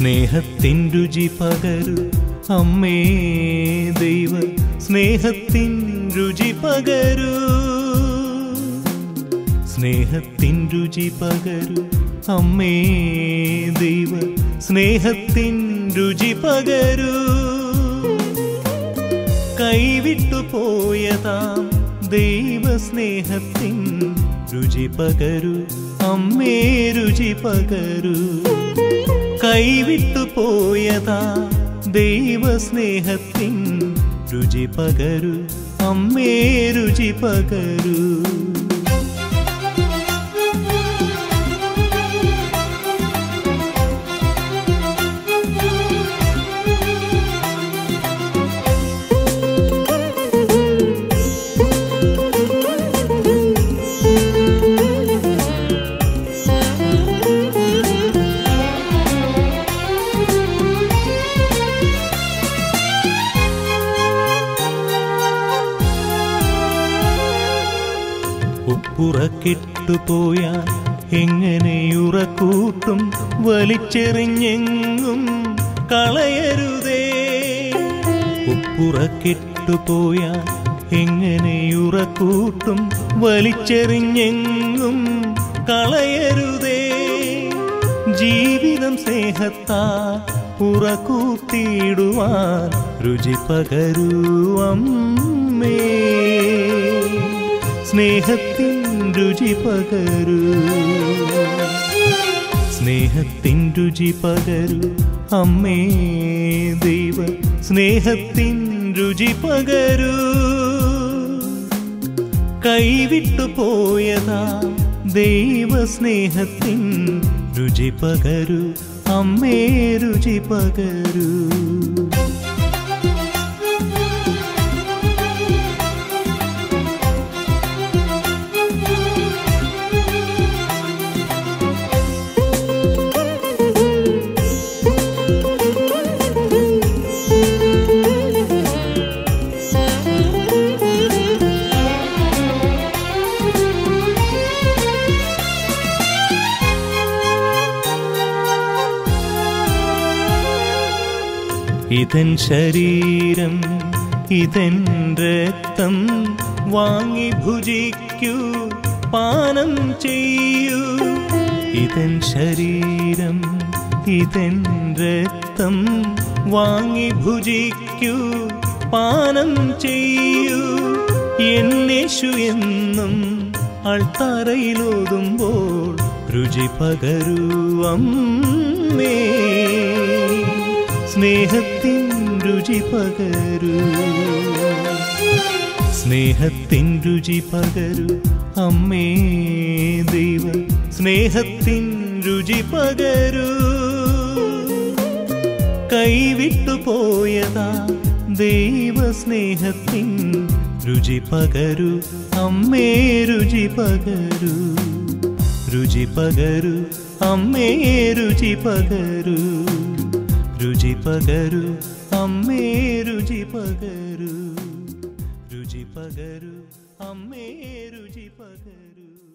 സ്നേഹത്തിൻ രുചി പകരു അമ്മേ ദൈവ സ്നേഹത്തിൻ രുചി പകരൂ സ്നേഹത്തിൻ രുചി പകരു അമ്മേ ദൈവ സ്നേഹത്തിൻ രുചി പകരൂ കൈവിട്ടു പോയതാം ദൈവ സ്നേഹത്തിൻ രുചി പകരു അമ്മേ രുചി പകരൂ കൈവിട്ടു പോയതാ ദൈവ സ്നേഹത്തിൻ രുചി പകരു അമ്മേ രുചി പകരൂ ഉപ്പുറക്കിട്ടുപോയാൽ എങ്ങനെയുറക്കൂട്ടും വലിച്ചെറിഞ്ഞെങ്ങും കളയരുതേ ഉപ്പുറക്കിട്ടുപോയാൽ എങ്ങനെയുറക്കൂട്ടും വലിച്ചെറിഞ്ഞെങ്ങും കളയരുതേ ജീവിതം സ്നേഹത്താ ഉറക്കൂട്ടിയിടുവാൻ രുചി പകരൂ അമ്മേ സ്നേഹത്തിൻ രുചി പകരൂ സ്നേഹത്തിൻ രുചി പകരൂ അമ്മേ ദൈവ സ്നേഹത്തിൻ രുചി പകരൂ കൈവിട്ടു പോയതാ ദൈവ സ്നേഹത്തിൻ രുചി പകരൂ അമ്മേ രുചി പകരൂ ഇതൻ ശരീരം ഇതൻ രക്തം വാങ്ങി ഭുജിക്കൂ പാനം ചെയ്യൂ ഇതൻ ശരീരം ഇതൻ രക്തം വാങ്ങി ഭുജിക്കൂ പാനം ചെയ്യൂ എന്നേശു എന്നും അൾത്താരയിലോതുമ്പോൾ രുചി പകരൂ അമ്മേ സ്നേഹത്തിൻ രുചി പകരൂ സ്നേഹത്തിൻ രുചി പകരൂ അമ്മേ ദൈവ സ്നേഹത്തിൻ രുചി പകരൂ കൈവിട്ടു പോയതാ ദൈവ സ്നേഹത്തിൻ രുചി പകരൂ അമ്മേ രുചി പകരൂ രുചി പകരൂ അമ്മേ രുചി പകരൂ രുചി പകരൂ അമ്മേ രുചി പകരൂ രുചി പകരൂ അമ്മേ രുചി പകരൂ